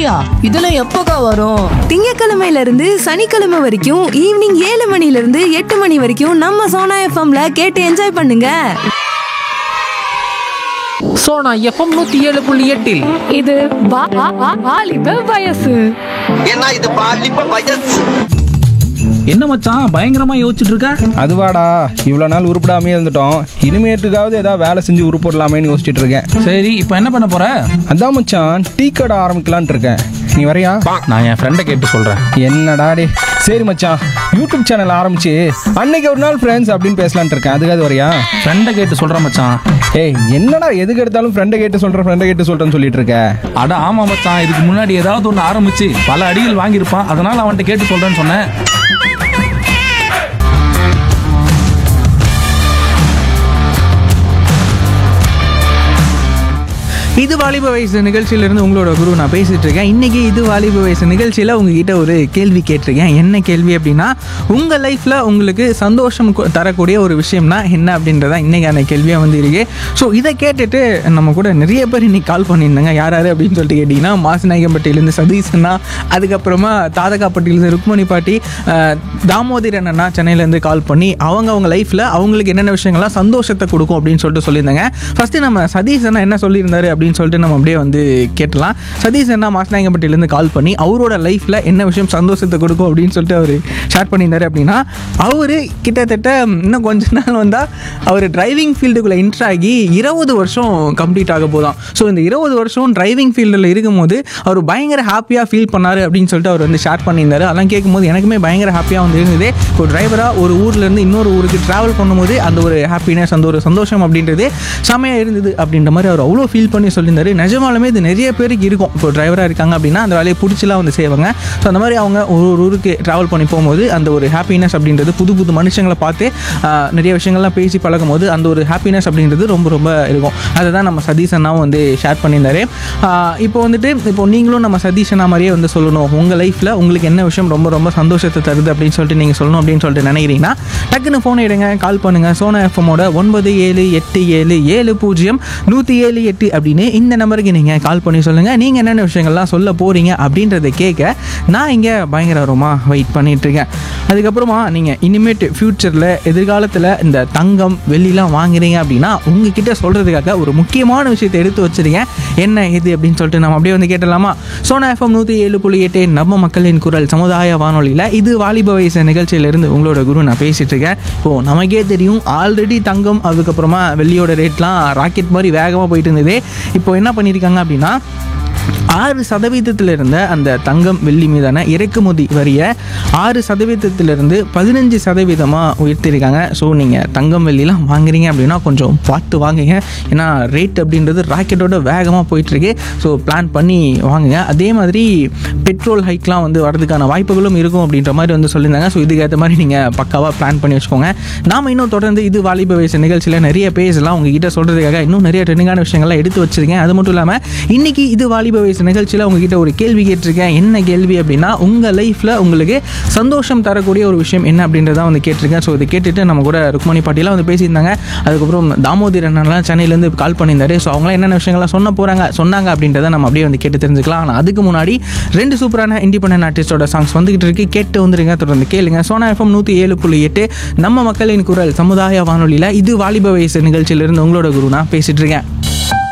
அப்படியா இதெல்லாம் எப்போக்கா வரும் திங்கக்கிழமையில இருந்து சனிக்கிழமை வரைக்கும் ஈவினிங் ஏழு மணில இருந்து எட்டு மணி வரைக்கும் நம்ம சோனா எஃப்எம்ல கேட்டு என்ஜாய் பண்ணுங்க சோனா எஃப்எம் நூத்தி ஏழு புள்ளி எட்டில் இது வா- வா- வா- வாலிப வயசு ஏன்னா இது பாலிப்ப வயசு என்ன மச்சான் பயங்கரமா யோசிச்சுட்டு இருக்க அதுவாடா இவ்வளோ நாள் உருப்படாமே இருந்துட்டோம் இனிமேட்டுக்காவது ஏதாவது வேலை செஞ்சு உருப்பிடலாமேன்னு யோசிச்சுட்டு இருக்கேன் சரி இப்போ என்ன பண்ண போற அதான் மச்சான் டீ கடை ஆரம்பிக்கலான்ட்டு இருக்கேன் நீ வரியா நான் என் ஃப்ரெண்டை கேட்டு சொல்றேன் என்னடா டே சரி மச்சான் யூடியூப் சேனல் ஆரம்பிச்சு அன்னைக்கு ஒரு நாள் ஃப்ரெண்ட்ஸ் அப்படின்னு பேசலான்ட்டு இருக்கேன் அதுக்காவது வரியா ஃப்ரெண்டை கேட்டு சொல்றேன் மச்சான் ஏய் என்னடா எதுக்கு எடுத்தாலும் ஃப்ரெண்டை கேட்டு சொல்கிறேன் ஃப்ரெண்டை கேட்டு சொல்கிறேன்னு சொல்லிட்டு இருக்க அட ஆமா மச்சான் இதுக்கு முன்னாடி ஏதாவது ஒன்று ஆரம்பிச்சு பல அடிகள் வாங்கியிருப்பான் அதனால அவன்கிட்ட கேட்டு சொல்றேன்னு சொன்னேன் இது வாலிப வயசு நிகழ்ச்சியிலிருந்து உங்களோட குரு நான் பேசிட்டு இருக்கேன் இன்னைக்கு இது வாலிப வயசு நிகழ்ச்சியில் உங்ககிட்ட ஒரு கேள்வி கேட்டிருக்கேன் என்ன கேள்வி அப்படின்னா உங்கள் லைஃப்பில் உங்களுக்கு சந்தோஷம் கு- தரக்கூடிய ஒரு விஷயம்னா என்ன அப்படின்றதா இன்னைக்கான கேள்வியாக வந்து இருக்கு ஸோ இதை கேட்டுட்டு நம்ம கூட நிறைய பேர் இன்னைக்கு கால் பண்ணியிருந்தாங்க யார் யார் அப்படின்னு சொல்லிட்டு கேட்டிங்கன்னா மாசநாயகம்பட்டியிலேருந்து சதீஷ் அண்ணா அதுக்கப்புறமா தாதகாப்பட்டியிலேருந்து ருக்மணி பாட்டி அஹ், தாமோதரன் அண்ணா சென்னையிலேருந்து கால் பண்ணி அவங்க அவங்க லைஃப்பில் அவங்களுக்கு என்னென்ன விஷயங்கள்லாம் சந்தோஷத்தை கொடுக்கும் அப்படின்னு சொல்லிட்டு சொல்லியிருந்தாங்க ஃபஸ்ட்டு நம்ம சதீஷ் அண்ணா என்ன சொல்லியிருந்தாரு அப்படின்னு சொல்லிட்டு நம்ம அப்படியே வந்து கேட்டலாம் சதீஷ் அண்ணா மாசநாயகம்பட்டியிலேருந்து கால் பண்ணி அவரோட லைஃப்பில் என்ன விஷயம் சந்தோஷத்தை கொடுக்கும் அப்படின்னு சொல்லிட்டு அவர் ஷேர் பண்ணியிருந்தாரு அப்படின்னா அவர் கிட்டத்தட்ட இன்னும் கொஞ்ச நாள் வந்தால் அவர் டிரைவிங் ஃபீல்டுக்குள்ளே என்ட்ரு ஆகி இருபது வருஷம் கம்ப்ளீட் ஆக போதாம் ஸோ இந்த இருபது வருஷம் டிரைவிங் ஃபீல்டில் இருக்கும்போது அவர் பயங்கர ஹாப்பியாக ஃபீல் பண்ணார் அப்படின்னு சொல்லிட்டு அவர் வந்து ஷேர் பண்ணியிருந்தாரு அதெல்லாம் கேட்கும்போது எனக்குமே பயங்கர ஹாப்பியாக வந்து இருந்தது ஒரு டிரைவராக ஒரு ஊர்லேருந்து இன்னொரு ஊருக்கு ட்ராவல் பண்ணும்போது அந்த ஒரு ஹாப்பினஸ் அந்த ஒரு சந்தோஷம் அப்படின்றது செமையாக இருந்தது அப்படின்ற மாதிரி அவர் அவ்வளோ ஃபீல் பண்ணி சொல்லியிருந்தாரு நிஜமாலுமே இது நிறைய பேருக்கு இருக்கும் இப்போ டிரைவராக இருக்காங்க அப்படின்னா அந்த வேலையை பிடிச்சலாம் வந்து செய்வாங்க ஸோ அந்த மாதிரி அவங்க ஒரு ஒரு ஊருக்கு ட்ராவல் பண்ணி போகும்போது அந்த ஒரு ஹாப்பினஸ் அப்படின்றது புது புது மனுஷங்களை பார்த்து ஆஹ், நிறைய விஷயங்கள்லாம் பேசி பழகும் போது அந்த ஒரு ஹாப்பினஸ் அப்படின்றது ரொம்ப ரொம்ப இருக்கும் அதை தான் நம்ம சதீஷ் அண்ணாவும் வந்து ஷேர் பண்ணியிருந்தாரு ஆஹ், இப்போ வந்துட்டு இப்போ நீங்களும் நம்ம சதீஷ் அண்ணா மாதிரியே வந்து சொல்லணும் உங்கள் லைஃப்பில் உங்களுக்கு என்ன விஷயம் ரொம்ப ரொம்ப சந்தோஷத்தை தருது அப்படின்னு சொல்லிட்டு நீங்கள் சொல்லணும் அப்படின்னு சொல்லிட்டு நினைக்கிறீங்கன்னா டக்குன்னு ஃபோன் எடுங்க கால் பண்ணுங்கள் சோனா எஃப்எம்மோட ஒன்பது ஏழு எட்டு ஏழு ஏழு பூஜ்ஜியம் நூற்றி ஏழு எட்டு அப்படின்னு இந்த நம்பருக்கு நீங்கள் கால் பண்ணி சொல்லுங்கள் நீங்கள் என்னென்ன விஷயங்கள்லாம் சொல்ல போகிறீங்க அப்படின்றத கேட்க நான் இங்கே பயங்கரமாக வெயிட் பண்ணிட்டு இருக்கேன் அதுக்கப்புறமா நீங்கள் இனிமேட்டு ஃப்யூச்சரில் எதிர்காலத்தில் இந்த தங்கம் வெள்ளிலாம் வாங்குறீங்க அப்படின்னா உங்ககிட்ட சொல்கிறதுக்காக ஒரு முக்கியமான விஷயத்தை எடுத்து வச்சிருக்கேன் என்ன இது அப்படின்னு சொல்லிட்டு நம்ம அப்படியே வந்து கேட்டலாமா சோனா எஃப்எம் நூற்றி ஏழு புள்ளி எட்டு நம்ம மக்களின் குரல் சமுதாய வானொலியில் இது வாலிப வயசு நிகழ்ச்சியிலேருந்து உங்களோட குரு நான் பேசிட்டு இருக்கேன் இப்போ நமக்கே தெரியும் ஆல்ரெடி தங்கம் அதுக்கப்புறமா வெள்ளியோட ரேட்லாம் ராக்கெட் மாதிரி வேகமாக போயிட்டு இருந்தது இப்போ என்ன பண்ணியிருக்காங்க அப்படின்னா ஆறு சதவீதத்தில் இருந்த அந்த தங்கம் வெள்ளி மீதான இறக்குமதி வரியை ஆறு சதவீதத்திலிருந்து பதினஞ்சு சதவீதமாக உயர்த்தியிருக்காங்க ஸோ நீங்கள் தங்கம் வெள்ளிலாம் வாங்குறீங்க அப்படின்னா கொஞ்சம் பார்த்து வாங்குங்க ஏன்னா ரேட் அப்படின்றது ராக்கெட்டோட வேகமாக போயிட்டுருக்கு ஸோ பிளான் பண்ணி வாங்குங்க அதே மாதிரி பெட்ரோல் ஹைக்லாம் வந்து வரதுக்கான வாய்ப்புகளும் இருக்கும் அப்படின்ற மாதிரி வந்து சொல்லியிருந்தாங்க ஸோ இதுக்கேற்ற மாதிரி நீங்கள் பக்காவாக பிளான் பண்ணி வச்சுக்கோங்க நாம் இன்னும் தொடர்ந்து இது வாலிப வயசு நிகழ்ச்சியில் நிறைய பேசலாம் உங்ககிட்ட சொல்கிறதுக்காக இன்னும் நிறைய ட்ரெண்டிங்கான விஷயங்கள்லாம் எடுத்து வச்சிருக்கேன் அது மட்டும் இல்லாமல் இன்னைக்கு இது வாலிப வயசு நிகழ்ச்சியில் உங்ககிட்ட ஒரு கேள்வி கேட்டிருக்கேன் என்ன கேள்வி அப்படின்னா உங்கள் லைஃப்பில் உங்களுக்கு சந்தோஷம் தரக்கூடிய ஒரு விஷயம் என்ன அப்படின்றத வந்து கேட்டிருக்கேன் ஸோ இதை கேட்டுட்டு நம்ம கூட ருக்மணி பாட்டிலாம் வந்து பேசியிருந்தாங்க அதுக்கப்புறம் தாமோதர் அண்ணன்லாம் சென்னையிலேருந்து கால் பண்ணியிருந்தாரு ஸோ அவங்களாம் என்னென்ன விஷயங்கள்லாம் சொன்ன போகிறாங்க சொன்னாங்க அப்படின்றத நம்ம அப்படியே வந்து கேட்டு தெரிஞ்சுக்கலாம் ஆனால் அதுக்கு முன்னாடி ரெண்டு சூப்பரான இண்டிபெண்டன்ட் ஆர்டிஸ்டோட சாங்ஸ் வந்துகிட்டு இருக்கு கேட்டு வந்துருங்க தொடர்ந்து கேளுங்க சோனா எஃப்எம் நூற்றி ஏழு புள்ளி எட்டு நம்ம மக்களின் குரல் சமுதாய வானொலியில் இது வாலிப வயசு நிகழ்ச்சியிலிருந்து உங்களோட குரு நான் பேசிட்டு இருக்கேன்